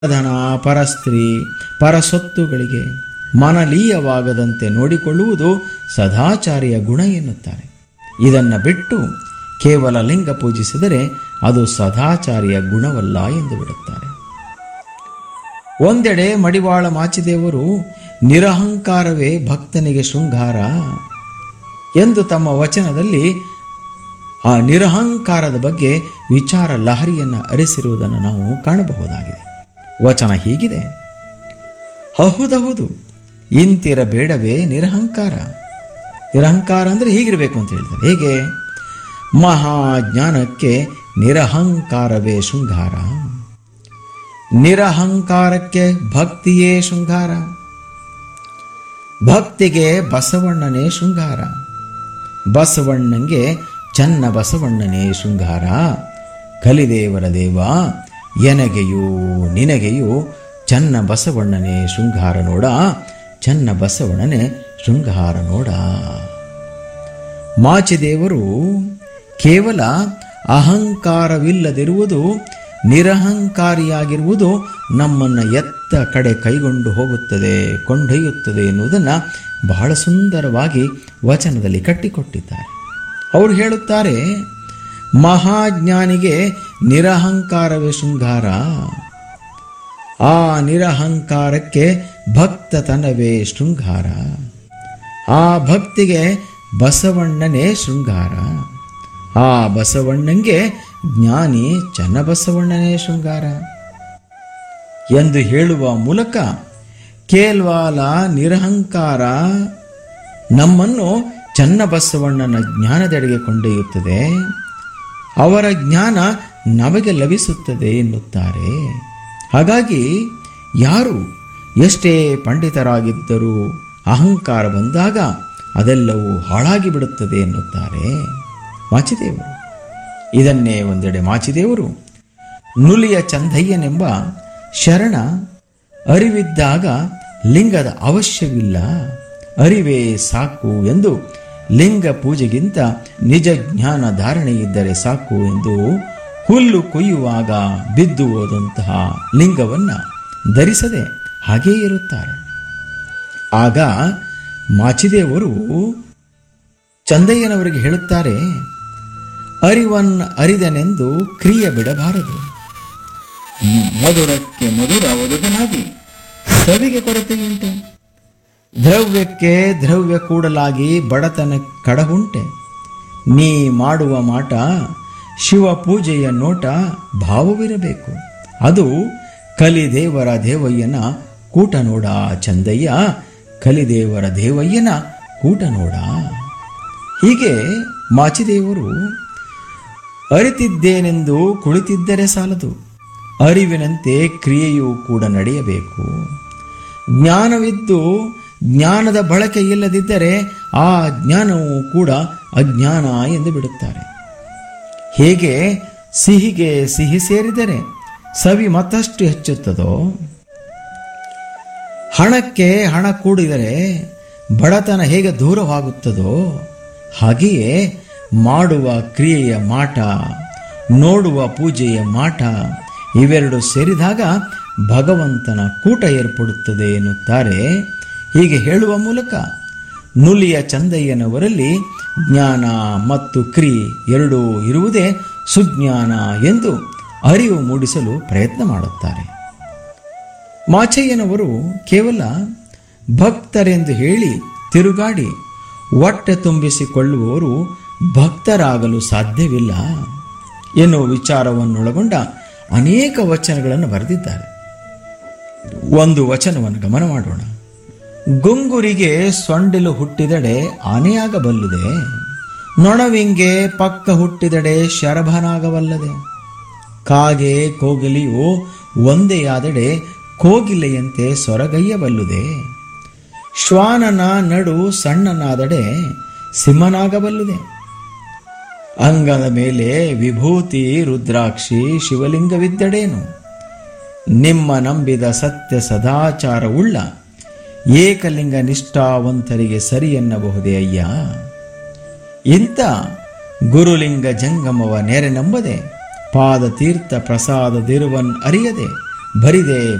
ಧನ ಪರಸ್ತ್ರೀ ಪರಸೊತ್ತುಗಳಿಗೆ ಮನಲೀಯವಾಗದಂತೆ ನೋಡಿಕೊಳ್ಳುವುದು ಸದಾಚಾರಿಯ ಗುಣ ಎನ್ನುತ್ತಾರೆ ಇದನ್ನು ಬಿಟ್ಟು ಕೇವಲ ಲಿಂಗ ಪೂಜಿಸಿದರೆ ಅದು ಸದಾಚಾರಿಯ ಗುಣವಲ್ಲ ಎಂದು ಬಿಡುತ್ತಾರೆ ಒಂದೆಡೆ ಮಡಿವಾಳ ಮಾಚಿದೇವರು ನಿರಹಂಕಾರವೇ ಭಕ್ತನಿಗೆ ಶೃಂಗಾರ ಎಂದು ತಮ್ಮ ವಚನದಲ್ಲಿ ಆ ನಿರಹಂಕಾರದ ಬಗ್ಗೆ ವಿಚಾರ ಲಹರಿಯನ್ನು ಅರಿಸಿರುವುದನ್ನು ನಾವು ಕಾಣಬಹುದಾಗಿದೆ ವಚನ ಹೀಗಿದೆ ಹೌದೌದು ಇಂತಿರಬೇಡವೇ ನಿರಹಂಕಾರ ನಿರಹಂಕಾರ ಅಂದರೆ ಹೀಗಿರಬೇಕು ಅಂತ ಹೇಳ್ತಾರೆ ಹೇಗೆ ಮಹಾಜ್ಞಾನಕ್ಕೆ ನಿರಹಂಕಾರವೇ ಶೃಂಗಾರ ನಿರಹಂಕಾರಕ್ಕೆ ಭಕ್ತಿಯೇ ಶೃಂಗಾರ ಭಕ್ತಿಗೆ ಬಸವಣ್ಣನೇ ಶೃಂಗಾರ ಬಸವಣ್ಣಂಗೆ ಚನ್ನ ಬಸವಣ್ಣನೇ ಶೃಂಗಾರ ಕಲಿದೇವರ ದೇವ ಎನಗೆಯೂ ನಿನಗೆಯೂ ಚನ್ನ ಬಸವಣ್ಣನೇ ಶೃಂಗಾರ ನೋಡ ಚನ್ನ ಬಸವಣ್ಣನೇ ಶೃಂಗಾರ ನೋಡ ಮಾಚಿದೇವರು ಕೇವಲ ಅಹಂಕಾರವಿಲ್ಲದಿರುವುದು ನಿರಹಂಕಾರಿಯಾಗಿರುವುದು ನಮ್ಮನ್ನು ಎತ್ತ ಕಡೆ ಕೈಗೊಂಡು ಹೋಗುತ್ತದೆ ಕೊಂಡೊಯ್ಯುತ್ತದೆ ಎನ್ನುವುದನ್ನು ಬಹಳ ಸುಂದರವಾಗಿ ವಚನದಲ್ಲಿ ಕಟ್ಟಿಕೊಟ್ಟಿದ್ದಾರೆ ಅವರು ಹೇಳುತ್ತಾರೆ ಮಹಾಜ್ಞಾನಿಗೆ ನಿರಹಂಕಾರವೇ ಶೃಂಗಾರ ಆ ನಿರಹಂಕಾರಕ್ಕೆ ಭಕ್ತತನವೇ ಶೃಂಗಾರ ಆ ಭಕ್ತಿಗೆ ಬಸವಣ್ಣನೇ ಶೃಂಗಾರ ಆ ಬಸವಣ್ಣಂಗೆ ಜ್ಞಾನಿ ಚನ್ನಬಸವಣ್ಣನೇ ಶೃಂಗಾರ ಎಂದು ಹೇಳುವ ಮೂಲಕ ಕೇಲ್ವಾಲ ನಿರಹಂಕಾರ ನಮ್ಮನ್ನು ಚನ್ನಬಸವಣ್ಣನ ಜ್ಞಾನದೆಡೆಗೆ ಕೊಂಡೊಯ್ಯುತ್ತದೆ ಅವರ ಜ್ಞಾನ ನಮಗೆ ಲಭಿಸುತ್ತದೆ ಎನ್ನುತ್ತಾರೆ ಹಾಗಾಗಿ ಯಾರು ಎಷ್ಟೇ ಪಂಡಿತರಾಗಿದ್ದರೂ ಅಹಂಕಾರ ಬಂದಾಗ ಅದೆಲ್ಲವೂ ಹಾಳಾಗಿ ಬಿಡುತ್ತದೆ ಎನ್ನುತ್ತಾರೆ ಮಾಚಿದೇವರು ಇದನ್ನೇ ಒಂದೆಡೆ ಮಾಚಿದೇವರು ನುಲಿಯ ಚಂದಯ್ಯನೆಂಬ ಶರಣ ಅರಿವಿದ್ದಾಗ ಲಿಂಗದ ಅವಶ್ಯವಿಲ್ಲ ಅರಿವೇ ಸಾಕು ಎಂದು ಲಿಂಗ ಪೂಜೆಗಿಂತ ನಿಜ ಜ್ಞಾನ ಧಾರಣೆ ಇದ್ದರೆ ಸಾಕು ಎಂದು ಹುಲ್ಲು ಕೊಯ್ಯುವಾಗ ಬಿದ್ದು ಹೋದಂತಹ ಲಿಂಗವನ್ನು ಧರಿಸದೆ ಹಾಗೇ ಇರುತ್ತಾರೆ ಆಗ ಮಾಚಿದೇವರು ಚಂದಯ್ಯನವರಿಗೆ ಹೇಳುತ್ತಾರೆ ಅರಿವನ್ ಅರಿದನೆಂದು ಕ್ರಿಯೆ ಬಿಡಬಾರದು ಮಧುರಕ್ಕೆ ಮಧುರ ಒದಗನಾಗಿ ಸವಿಗೆ ಕೊರತೆಯುಂಟೆ ದ್ರವ್ಯಕ್ಕೆ ದ್ರವ್ಯ ಕೂಡಲಾಗಿ ಬಡತನ ಕಡಹುಂಟೆ ನೀ ಮಾಡುವ ಮಾಟ ಶಿವ ಪೂಜೆಯ ನೋಟ ಭಾವವಿರಬೇಕು ಅದು ಕಲಿದೇವರ ದೇವಯ್ಯನ ಕೂಟ ನೋಡ ಚಂದಯ್ಯ ಕಲಿದೇವರ ದೇವಯ್ಯನ ಕೂಟ ನೋಡ ಹೀಗೆ ಮಾಚಿದೇವರು ಅರಿತಿದ್ದೇನೆಂದು ಕುಳಿತಿದ್ದರೆ ಸಾಲದು ಅರಿವಿನಂತೆ ಕ್ರಿಯೆಯೂ ಕೂಡ ನಡೆಯಬೇಕು ಜ್ಞಾನವಿದ್ದು ಜ್ಞಾನದ ಬಳಕೆ ಇಲ್ಲದಿದ್ದರೆ ಆ ಜ್ಞಾನವು ಕೂಡ ಅಜ್ಞಾನ ಎಂದು ಬಿಡುತ್ತಾರೆ ಹೇಗೆ ಸಿಹಿಗೆ ಸಿಹಿ ಸೇರಿದರೆ ಸವಿ ಮತ್ತಷ್ಟು ಹೆಚ್ಚುತ್ತದೋ ಹಣಕ್ಕೆ ಹಣ ಕೂಡಿದರೆ ಬಡತನ ಹೇಗೆ ದೂರವಾಗುತ್ತದೋ ಹಾಗೆಯೇ ಮಾಡುವ ಕ್ರಿಯೆಯ ಮಾಟ ನೋಡುವ ಪೂಜೆಯ ಮಾಟ ಇವೆರಡು ಸೇರಿದಾಗ ಭಗವಂತನ ಕೂಟ ಏರ್ಪಡುತ್ತದೆ ಎನ್ನುತ್ತಾರೆ ಹೀಗೆ ಹೇಳುವ ಮೂಲಕ ನುಲಿಯ ಚಂದಯ್ಯನವರಲ್ಲಿ ಜ್ಞಾನ ಮತ್ತು ಕ್ರಿ ಎರಡೂ ಇರುವುದೇ ಸುಜ್ಞಾನ ಎಂದು ಅರಿವು ಮೂಡಿಸಲು ಪ್ರಯತ್ನ ಮಾಡುತ್ತಾರೆ ಮಾಚಯ್ಯನವರು ಕೇವಲ ಭಕ್ತರೆಂದು ಹೇಳಿ ತಿರುಗಾಡಿ ಹೊಟ್ಟೆ ತುಂಬಿಸಿಕೊಳ್ಳುವವರು ಭಕ್ತರಾಗಲು ಸಾಧ್ಯವಿಲ್ಲ ಎನ್ನುವ ವಿಚಾರವನ್ನೊಳಗೊಂಡ ಅನೇಕ ವಚನಗಳನ್ನು ಬರೆದಿದ್ದಾರೆ ಒಂದು ವಚನವನ್ನು ಗಮನ ಮಾಡೋಣ ಗುಂಗುರಿಗೆ ಸೊಂಡಿಲು ಹುಟ್ಟಿದಡೆ ಆನೆಯಾಗಬಲ್ಲುದೆ ನೊಣವಿಂಗೆ ಪಕ್ಕ ಹುಟ್ಟಿದಡೆ ಶರಭನಾಗಬಲ್ಲದೆ ಕಾಗೆ ಕೋಗಿಲೆಯು ಒಂದೆಯಾದಡೆ ಕೋಗಿಲೆಯಂತೆ ಸೊರಗಯ್ಯಬಲ್ಲುದೆ ಶ್ವಾನನ ನಡು ಸಣ್ಣನಾದಡೆ ಸಿಂಹನಾಗಬಲ್ಲುದೆ ಅಂಗದ ಮೇಲೆ ವಿಭೂತಿ ರುದ್ರಾಕ್ಷಿ ಶಿವಲಿಂಗವಿದ್ದಡೇನು ನಿಮ್ಮ ನಂಬಿದ ಸತ್ಯ ಸದಾಚಾರವುಳ್ಳ ಏಕಲಿಂಗ ನಿಷ್ಠಾವಂತರಿಗೆ ಸರಿ ಎನ್ನಬಹುದೇ ಅಯ್ಯ ಇಂಥ ಗುರುಲಿಂಗ ಜಂಗಮವ ನೆರೆ ನಂಬದೆ ಪಾದ ತೀರ್ಥ ಪ್ರಸಾದದಿರುವನ್ ಅರಿಯದೆ ಬರಿದೆ